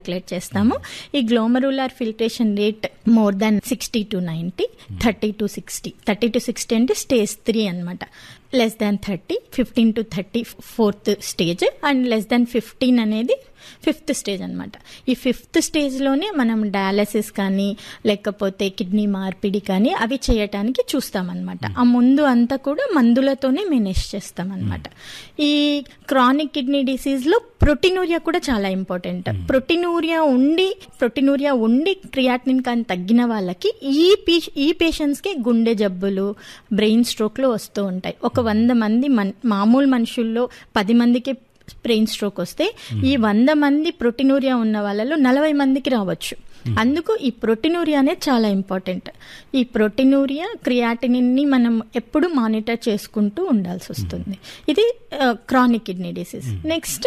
calculate చేస్తాము ఈ glomerular filtration rate more than sixty to ninety thirty to sixty thirty to sixty అంటే stage three అనమాట less than thirty fifteen to thirty fourth stage and less than fifteen అనేది fifth stage అనమాట ఈ fifth స్టేజ్లోనే మనం dialysis కానీ లేకపోతే kidney మార్పిడి కానీ అవి చేయటానికి చూస్తామన్నమాట ఆ ముందు అంతా కూడా మందులతోనే మేనేజ్ చేస్తామన్నమాట ఈ క్రానిక్ కిడ్నీ డిసీజ్లో ప్రోటీనూరియా కూడా చాలా ఇంపార్టెంట్ ప్రోటీనూరియా ఉండి ప్రోటీనూరియా ఉండి క్రియాటినిన్ కానీ తగ్గిన వాళ్ళకి ఈ పీ ఈ పేషెంట్స్కి గుండె జబ్బులు బ్రెయిన్ స్ట్రోక్లు వస్తూ ఉంటాయి ఒక వంద మంది మన్ మామూలు మనుషుల్లో పది మందికి బ్రెయిన్ స్ట్రోక్ వస్తే ఈ వంద మంది ప్రోటీనూరియా ఉన్న వాళ్ళలో నలభై మందికి రావచ్చు అందుకు ఈ ప్రోటీనూరియా అనేది చాలా ఇంపార్టెంట్ ఈ ప్రోటీనూరియా క్రియాటినిన్ని మనం ఎప్పుడు మానిటర్ చేసుకుంటూ ఉండాల్సి వస్తుంది ఇది chronic kidney disease next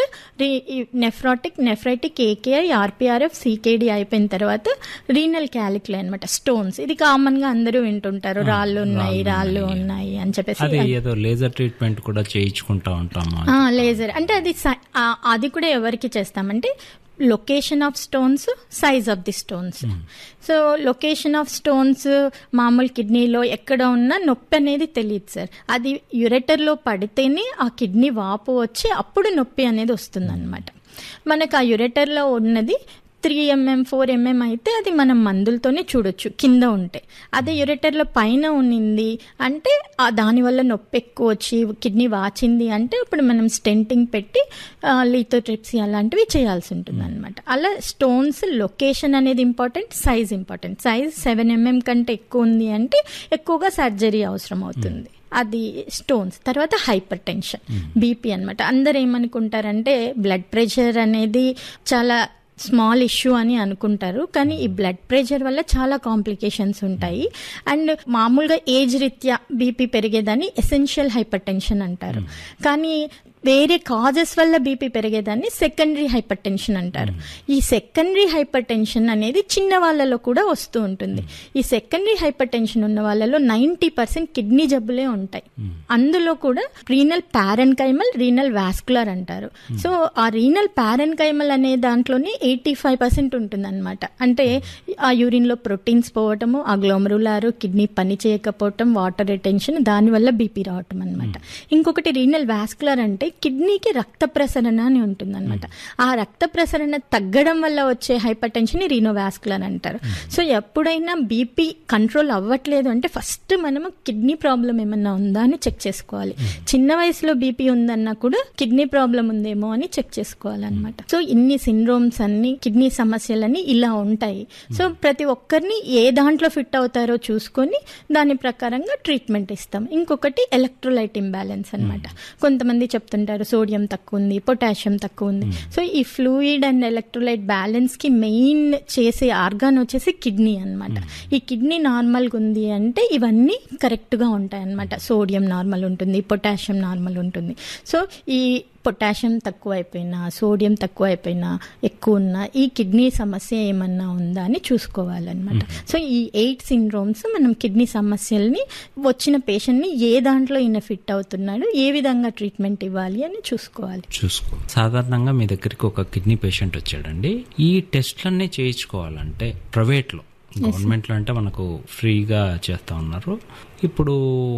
nephrotic nephritic AKI RPRF CKD అయిపోయిన తర్వాత రీనల్ క్యాలిక్యులే అనమాట స్టోన్స్ ఇది కామన్ గా అందరూ వింటుంటారు రాళ్ళు ఉన్నాయి రాళ్ళు ఉన్నాయి అని చెప్పేసి అది ఏదో లేజర్ ట్రీట్మెంట్ కూడా చేయించుకుంటా ఉంటాము ఆ, లేజర్ అంటే అది సై- ఆ, అది కూడా ఎవరికి చేస్తామంటే location of stones size of the stones so location of stones మామూలు కిడ్నీలో ఎక్కడ ఉన్నా నొప్పి అనేది తెలియదు సార్ అది యురెటర్లో పడితేనే ఆ కిడ్నీ వాపు వచ్చి అప్పుడు నొప్పి అనేది వస్తుంది మనకు ఆ యురెటర్లో ఉన్నది త్రీ ఎంఎం ఫోర్ ఎంఎం అయితే అది మనం మందులతోనే చూడొచ్చు కింద ఉంటే అదే యురెటర్లో పైన ఉన్నింది అంటే ఆ దానివల్ల నొప్పి ఎక్కువ వచ్చి కిడ్నీ వాచింది అంటే అప్పుడు మనం స్టెంటింగ్ పెట్టి లీథోట్రిప్సీ అలాంటివి చేయాల్సి ఉంటుంది అనమాట అలా స్టోన్స్ లొకేషన్ అనేది important size important size seven mm కంటే ఎక్కువ ఉంది అంటే ఎక్కువగా సర్జరీ అవసరం అవుతుంది అది స్టోన్స్ తర్వాత హైపర్ టెన్షన్ బీపీ అనమాట అందరు ఏమనుకుంటారంటే బ్లడ్ ప్రెషర్ అనేది చాలా స్మాల్ ఇష్యూ అని అనుకుంటారు కానీ ఈ బ్లడ్ ప్రెషర్ వల్ల చాలా కాంప్లికేషన్స్ ఉంటాయి అండ్ మామూలుగా ఏజ్ రీత్యా బీపీ పెరిగేదాన్ని ఎసెన్షియల్ హైపర్ టెన్షన్ అంటారు కానీ వేరే కాజెస్ వల్ల బీపీ పెరిగేదాన్ని సెకండరీ హైపర్ టెన్షన్ అంటారు ఈ సెకండరీ హైపర్ టెన్షన్ అనేది చిన్న వాళ్ళలో కూడా వస్తూ ఉంటుంది ఈ సెకండరీ హైపర్ టెన్షన్ ఉన్న వాళ్ళలో నైంటీ పర్సెంట్ కిడ్నీ జబ్బులే ఉంటాయి అందులో కూడా రీనల్ ప్యారెన్కైమల్ రీనల్ వాస్కులర్ అంటారు సో ఆ రీనల్ ప్యారెన్కైమల్ అనే దాంట్లోనే ఎయిటీ ఫైవ్ పర్సెంట్ ఉంటుంది అనమాట అంటే ఆ యూరిన్ లో ప్రోటీన్స్ పోవటము ఆ గ్లోమరులారు కిడ్నీ పని చేయకపోవటం వాటర్ రిటెన్షన్ దానివల్ల బీపీ రావటం అనమాట ఇంకొకటి రీనల్ వాస్కులర్ అంటే కిడ్నీకి రక్త ప్రసరణ అని ఉంటుంది అనమాట ఆ రక్త ప్రసరణ తగ్గడం వల్ల వచ్చే హైపర్ టెన్షన్ రీనో వాస్కులర్ అంటారు సో ఎప్పుడైనా బీపీ కంట్రోల్ అవ్వట్లేదు అంటే ఫస్ట్ మనము కిడ్నీ ప్రాబ్లం ఏమన్నా ఉందా అని చెక్ చేసుకోవాలి చిన్న వయసులో బీపీ ఉందన్నా కూడా కిడ్నీ ప్రాబ్లం ఉందేమో అని చెక్ చేసుకోవాలన్నమాట సో ఇన్ని సిండ్రోమ్స్ అన్ని కిడ్నీ సమస్యలన్నీ ఇలా ఉంటాయి సో ప్రతి ఒక్కరిని ఏ దాంట్లో ఫిట్ అవుతారో చూసుకొని దాని ప్రకారంగా ట్రీట్మెంట్ ఇస్తాం ఇంకొకటి ఎలక్ట్రోలైట్ ఇంబ్యాలెన్స్ అన్నమాట కొంతమంది చెప్తుంటారు సోడియం తక్కువ ఉంది పొటాషియం తక్కువ ఉంది సో ఈ ఫ్లూయిడ్ అండ్ ఎలక్ట్రోలైట్ బ్యాలెన్స్ కి మెయిన్ చేసే ఆర్గాన్ వచ్చేసి కిడ్నీ అన్నమాట ఈ కిడ్నీ నార్మల్గా ఉంది అంటే ఇవన్నీ కరెక్ట్ గా ఉంటాయి అన్నమాట సోడియం నార్మల్ ఉంటుంది పొటాషియం నార్మల్ ఉంటుంది సో ఈ పొటాషియం తక్కువ అయిపోయినా సోడియం తక్కువ అయిపోయినా ఎక్కువ ఉన్నా ఈ కిడ్నీ సమస్య ఏమన్నా ఉందా అని చూసుకోవాలన్నమాట సో ఈ ఎయిట్ సిండ్రోమ్స్ మనం కిడ్నీ సమస్యల్ని వచ్చిన పేషెంట్ని ఏ దాంట్లో ఈయన ఫిట్ అవుతున్నాడు ఏ విధంగా ట్రీట్మెంట్ ఇవ్వాలి అని చూసుకోవాలి చూసుకో సాధారణంగా మీ దగ్గరికి ఒక కిడ్నీ పేషెంట్ వచ్చాడండి ఈ టెస్ట్లన్నీ చేయించుకోవాలంటే ప్రైవేట్లో గవర్నమెంట్లో అంటే మనకు ఫ్రీగా చేస్తా ఉన్నారు ఇప్పుడు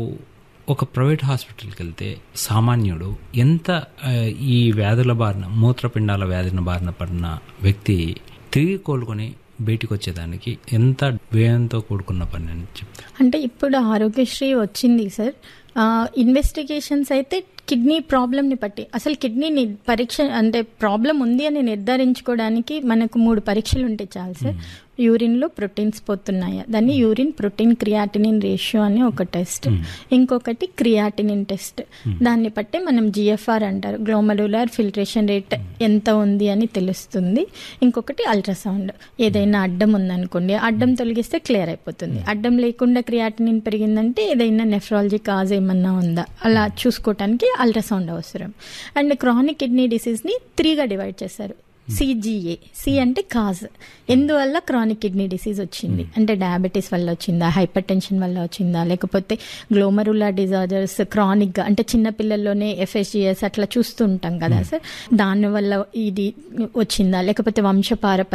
ఒక ప్రైవేట్ హాస్పిటల్కి వెళ్తే సామాన్యుడు ఎంత ఆ, ఈ వ్యాధుల బారిన మూత్రపిండాల వ్యాధిన బారిన పడిన వ్యక్తి తిరిగి కోలుకొని బయటికి వచ్చేదానికి ఎంత వ్యయంతో కూడుకున్న పని అని చెప్తారు అంటే ఇప్పుడు ఆరోగ్యశ్రీ వచ్చింది సార్ ఇన్వెస్టిగేషన్స్ అయితే కిడ్నీ ప్రాబ్లమ్ని బట్టి అసలు కిడ్నీ ని- పరీక్ష అంటే ప్రాబ్లం ఉంది అని నిర్ధారించుకోవడానికి మనకు మూడు పరీక్షలు ఉంటాయి చాలు సార్ యూరిన్లో ప్రోటీన్స్ పోతున్నాయా దాన్ని యూరిన్ ప్రోటీన్ క్రియాటినిన్ రేషియో అని ఒక టెస్ట్ ఇంకొకటి క్రియాటినిన్ టెస్ట్ దాన్ని బట్టి మనం జిఎఫ్ఆర్ అంటారు గ్లోమరులార్ ఫిల్ట్రేషన్ రేట్ ఎంత ఉంది అని తెలుస్తుంది ఇంకొకటి అల్ట్రాసౌండ్ ఏదైనా అడ్డం ఉందనుకోండి అడ్డం తొలగిస్తే క్లియర్ అయిపోతుంది అడ్డం లేకుండా క్రియాటినిన్ పెరిగిందంటే ఏదైనా నెఫ్రాలజీ కాజ్ ఏమన్నా ఉందా అలా చూసుకోవటానికి అల్ట్రాసౌండ్ అవసరం అండ్ క్రానిక్ కిడ్నీ డిసీజ్ని త్రీగా డివైడ్ చేశారు సిజిఏ సి అంటే కాజ్ ఎందువల్ల క్రానిక్ కిడ్నీ డిసీజ్ వచ్చింది అంటే డయాబెటీస్ వల్ల వచ్చిందా హైపర్ టెన్షన్ వల్ల వచ్చిందా లేకపోతే గ్లోమరులా డిజార్డర్స్ క్రానిక్ గా అంటే చిన్న పిల్లల్లోనే ఎఫ్ఎస్జిఎస్ అట్లా చూస్తూ ఉంటాం కదా సార్ దానివల్ల ఇది వచ్చిందా లేకపోతే వంశపార